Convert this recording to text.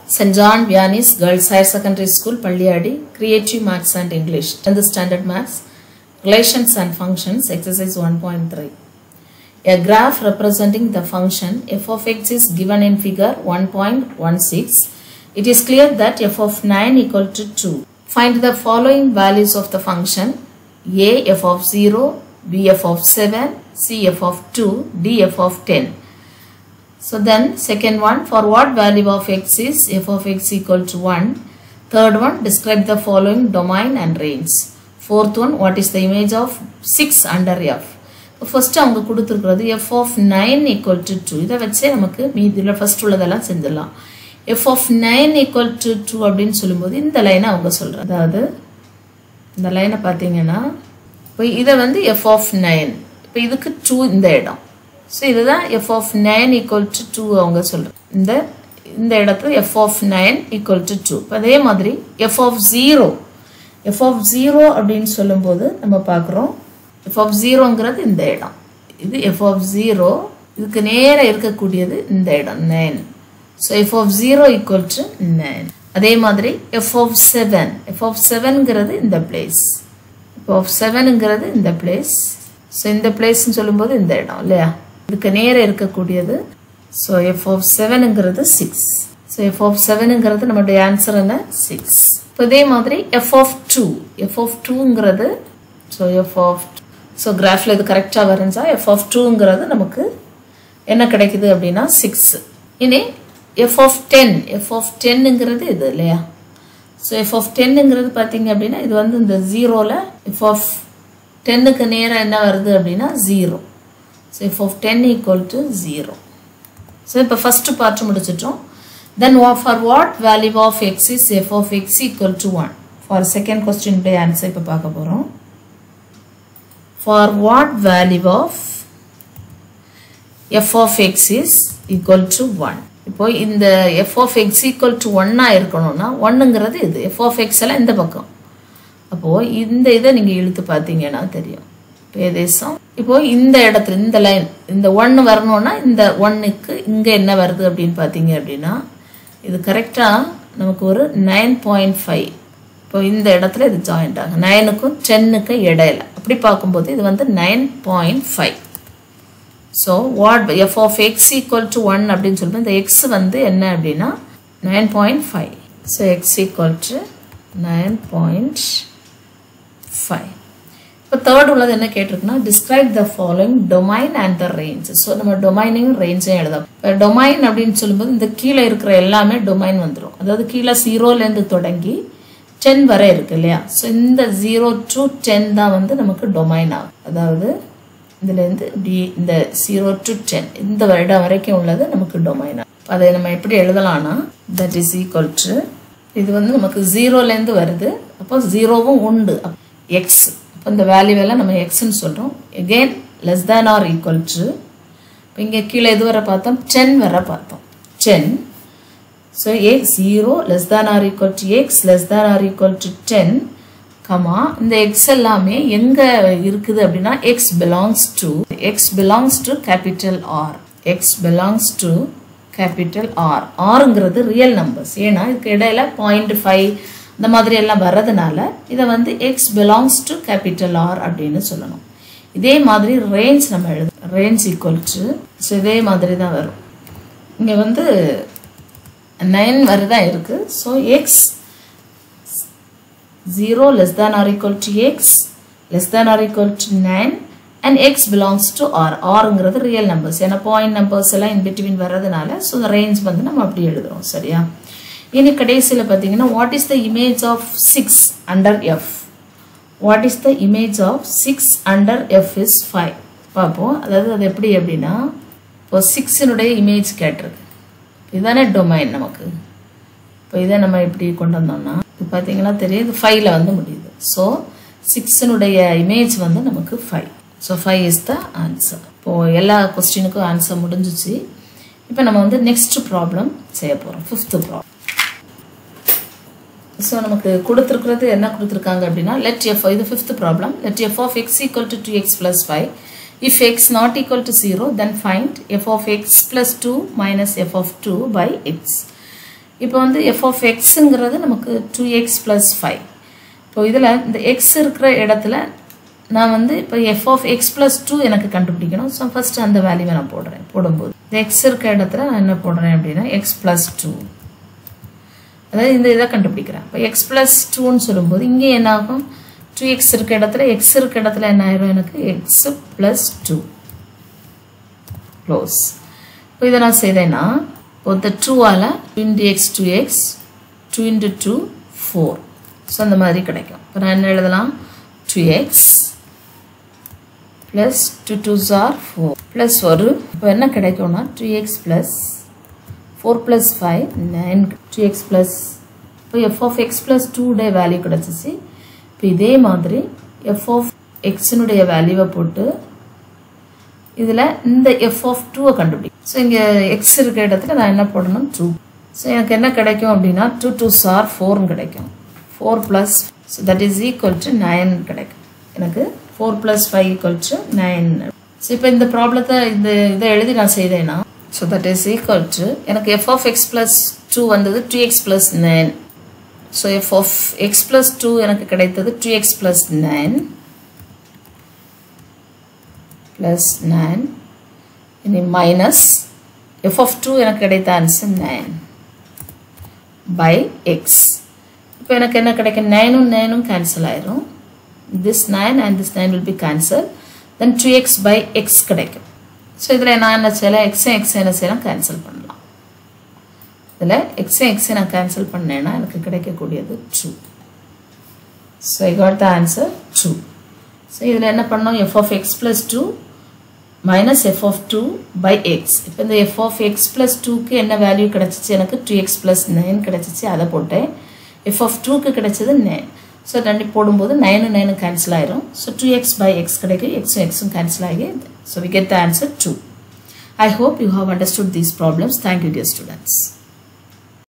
St. John Vianney's Girls Higher Secondary School, Palliadi, Creative Maths and English, 10th Standard Maths, Relations and Functions, Exercise 1.3. A graph representing the function f of x is given in figure 1.16. It is clear that f of 9 equal to 2. Find the following values of the function a f of 0, b f of 7, c f of 2, d f of 10. So then second one for what value of x is f of x equal to 1. Third one describe the following domain and range. Fourth one what is the image of 6 under f. First அவங்க கொடுத்துருக்கிறது f of nine equal to two இதை வச்சே நமக்கு மீதியில் first உள்ளதெல்லாம் செஞ்சிடலாம் f of nine equal to two அப்படின்னு சொல்லும்போது இந்த லைனை அவங்க சொல்கிறாங்க அதாவது இந்த லைனை பார்த்தீங்கன்னா இப்போ இதை வந்து எஃப் ஆஃப் நைன் இப்போ இதுக்கு டூ இந்த இடம் ஸோ இதுதான் f of nine equal to two அவங்க சொல்கிறாங்க இந்த இந்த இடத்துல f of nine equal to two இப்போ அதே மாதிரி f of zero f of zero அப்படின்னு சொல்லும்போது நம்ம பார்க்குறோம் எஃப் ஆஃப் ஜீரோங்கிறது இந்த இடம் இது எஃப் ஆஃப் ஜீரோ இதுக்கு நேராக இருக்கக்கூடியது இந்த இடம் nine so f of zero equal to nine அதே மாதிரி f of seven f of செவனுங்கிறது இந்த பிளேஸ் எஃப் ஆஃப் செவனுங்கிறது இந்த பிளேஸ் ஸோ இந்த பிளேஸ்ன்னு சொல்லும்போது இந்த இடம் இல்லையா இதுக்கு நேராக இருக்கக்கூடியது ஸோ எஃப் ஆஃப் செவனுங்கிறது சிக்ஸ் ஸோ எஃப் ஆஃப் செவனுங்கிறது நம்மளுடைய ஆன்சர் என்ன சிக்ஸ் இப்போ இதே மாதிரி f of two f of டூங்கிறது ஸோ எஃப் ஆஃப் ஸோ கிராஃபில் இது கரெக்டாக வரைஞ்சா எஃப் ஆஃப் டூங்கிறது நமக்கு என்ன கிடைக்குது அப்படின்னா சிக்ஸ் இனி f of ten f of டென்னுங்கிறது இது இல்லையா ஸோ எஃப் ஆஃப் டென்னுங்கிறது பார்த்தீங்க அப்படின்னா இது வந்து இந்த ஜீரோவில் எஃப் ஆஃப் டென்னுக்கு நேராக என்ன வருது அப்படின்னா zero so f of ten equal to zero so இப்போ ஃபஸ்ட்டு பார்ட் முடிச்சிட்டோம் then for what value of x is f of x equal to one for second கொஸ்டினுடைய ஆன்சர் இப்போ பார்க்க போகிறோம் for what value of f of x is equal to 1 இப்போ இந்த f of x equal to 1 இருக்கணும்னா 1ங்கிறது இது f of x எல்லாம் இந்த பக்கம் அப்போ இந்த இதை நீங்க இழுத்து பார்த்தீங்கன்னா தெரியும் பேதேசம் இப்போ இந்த இடத்துல இந்த லைன் இந்த ஒன்று வரணும்னா இந்த ஒன்னுக்கு இங்கே என்ன வருது அப்படின்னு பார்த்தீங்க அப்படின்னா இது கரெக்டாக நமக்கு ஒரு நைன் பாயிண்ட் ஃபைவ் இப்போ இந்த இடத்துல இது ஜாயிண்ட் ஆகும் நைனுக்கும் டென்னுக்கும் இடையில அப்படி பார்க்கும்போது இது வந்து nine point five so what f of x equal to one அப்படின்னு சொல்லும்போது இந்த எக்ஸ் வந்து என்ன அப்படின்னா nine point five so x equal to nine point five இப்போ தேர்ட் உள்ளது என்ன கேட்டிருக்குன்னா describe the following domain and the range so நம்ம டொமைனையும் ரேஞ்சையும் எழுதலாம் இப்போ டொமைன் அப்படின்னு சொல்லும்போது இந்த கீழே இருக்கிற எல்லாமே டொமைன் வந்துடும் அதாவது கீழே ஜீரோலேருந்து தொடங்கி டென் வரை இருக்கு இல்லையா ஸோ இந்த ஜீரோ டு டென் தான் வந்து நமக்கு டொமைன் ஆகும் அதாவது இதுலேருந்து இப்படி இந்த ஜீரோ டு டென் இந்த வருடம் வரைக்கும் உள்ளது நமக்கு டொமைன் ஆகும் அதை நம்ம எப்படி எழுதலாம்னா தட் இஸ் ஈக்குவல் டு இது வந்து நமக்கு ஜீரோலேருந்து வருது அப்போ ஜீரோவும் உண்டு எக்ஸ் இப்போ இந்த வேல்யூ எல்லாம் நம்ம எக்ஸ்ன்னு சொல்கிறோம் again less than or equal to இப்போ இங்கே கீழே இது வரை பார்த்தோம் டென் வரை பார்த்தோம் ten So x 0 less than or equal to x less than or equal to 10 comma இந்த x எல்லாமே எங்க இருக்குது அப்படின்னா x belongs to x belongs to capital R x belongs to capital R Rங்கிறது ரியல் நம்பர்ஸ் ஏன்னா இதுக்கு இடையில point five இந்த மாதிரி எல்லாம் வர்றதுனால இதை வந்து x belongs to capital R அப்படின்னு சொல்லணும் இதே மாதிரி ரேஞ்ச் நம்ம எழுது ரேஞ்ச் ஈக்குவல் டு ஸோ இதே மாதிரி தான் வரும் இங்கே வந்து நைன் வரை தான் இருக்குது so x zero less than or equal to x less than or equal to nine and x belongs to R ஆருங்கிறது ரியல் நம்பர்ஸ் ஏன்னா பாயிண்ட் நம்பர்ஸ் எல்லாம் இன் பிட்வீன் வர்றதுனால ஸோ ரேஞ்ச் வந்து நம்ம அப்படி எழுதுறோம் சரியா இனி கடைசியில் பார்த்தீங்கன்னா what is the image of six under f what is the image of six under f is five பார்ப்போம் அதாவது அது எப்படி அப்படின்னா இப்போ சிக்ஸினுடைய இமேஜ் கேட்டிருக்கு இதுதானே டொமைன் நமக்கு இப்போ இதை நம்ம இப்படி கொண்டு வந்தோம்னா இது பார்த்தீங்கன்னா தெரியும் இது ஃபைவ்ல வந்து முடியுது ஸோ சிக்ஸினுடைய இமேஜ் வந்து நமக்கு five so five is the answer இப்போது எல்லா கொஸ்டினுக்கும் ஆன்சர் முடிஞ்சிச்சு இப்போ நம்ம வந்து நெக்ஸ்ட் ப்ராப்ளம் செய்ய போகிறோம் ஃபிஃப்த்து ப்ராப்ளம் ஸோ நமக்கு கொடுத்துருக்கிறது என்ன கொடுத்துருக்காங்க அப்படின்னா லெட் எஃப் இது fifth problem let f of x equal to two x plus five If x not equal to 0, then find f of x plus 2 minus f of 2 by x. இப்போ வந்து F of எக்ஸுங்கிறது நமக்கு two x plus five இப்போ இதில் இந்த X இருக்கிற இடத்துல நான் வந்து இப்போ f of x plus two எனக்கு கண்டுபிடிக்கணும் ஸோ ஃபஸ்ட்டு அந்த வேல்யூவை நான் போடுறேன் போடும்போது இந்த எக்ஸ் இருக்க இடத்துல நான் என்ன போடுறேன் அப்படின்னா எக்ஸ் ப்ளஸ் டூ அதாவது இந்த இதை கண்டுபிடிக்கிறேன் இப்போ எக்ஸ் ப்ளஸ் டூன்னு சொல்லும்போது இங்கே என்ன ஆகும் டூ எக்ஸ் இருக்க இடத்துல எக்ஸ் இருக்க இடத்துல என்ன ஆயிரும் எனக்கு எக்ஸ் ப்ளஸ் டூ க்ளோஸ் இப்போ இதை நான் செய்தேன்னா இப்போ இந்த டூவால் into x two x two into two four so அந்த மாதிரி கிடைக்கும் இப்போ நான் என்ன எழுதலாம் two x plus two two ஜார் ஃபோர் ப்ளஸ் ஒரு இப்போ என்ன கிடைக்கும்னா two x plus four plus five nine two x plus இப்போ எஃப் ஆஃப் எக்ஸ் ப்ளஸ் டூடைய வேல்யூ கிடச்சிச்சு இப்போ இதே மாதிரி எஃப் ஆஃப் எக்ஸினுடைய வேல்யூவை போட்டு இதில் இந்த எஃப் ஆஃப் டூவை கண்டுபிடி ஸோ இங்கே எக்ஸ் இருக்க இடத்துல நான் என்ன போடணும் டூ ஸோ எனக்கு என்ன கிடைக்கும் அப்படின்னா டூ டூ சார் ஃபோர்னு கிடைக்கும் four plus so that is equal to nine கிடைக்கும் எனக்கு four plus five equal to nine so இப்போ இந்த ப்ராப்ளத்தை இந்த இதை எழுதி நான் செய்தேன்னா so that is equal to எனக்கு f of x plus two வந்தது two x plus nine so f of x plus two எனக்கு கிடைத்தது two x plus nine plus nine இனி மைனஸ் எஃப் ஆஃப் டூ எனக்கு கிடைத்த ஆன்சர் நைன் பை எக்ஸ் இப்போ எனக்கு என்ன கிடைக்கும் நைனும் நைனும் கேன்சல் ஆயிரும் this nine and this nine will be cancel then two x by x கிடைக்கும் ஸோ இதில் நான் என்ன செய்யலாம் எக்ஸும் எக்ஸ் என்ன செய்யலாம் கேன்சல் பண்ணலாம் இதில் எக்ஸும் எக்ஸை நான் கேன்சல் பண்ணேன்னா எனக்கு கிடைக்கக்கூடியது two so I got the answer two so இதில் என்ன பண்ணோம் f of x plus two minus f of two by x இப்போ இந்த எஃப் ஆஃப் எக்ஸ் ப்ளஸ் டூக்கு என்ன வேல்யூ கிடச்சிச்சு எனக்கு டூ எக்ஸ் ப்ளஸ் நைன் கிடச்சிச்சு அதை போட்டேன் எஃப் ஆஃப் டூக்கு கிடைச்சது நைன் ஸோ ரெண்டு போடும்போது நைனு நைனு கேன்சல் ஆயிரும் so two x by x கிடைக்கும் எக்ஸும் எக்ஸும் கேன்சல் ஆகி so we get the answer two I hope you have understood these problems thank you dear students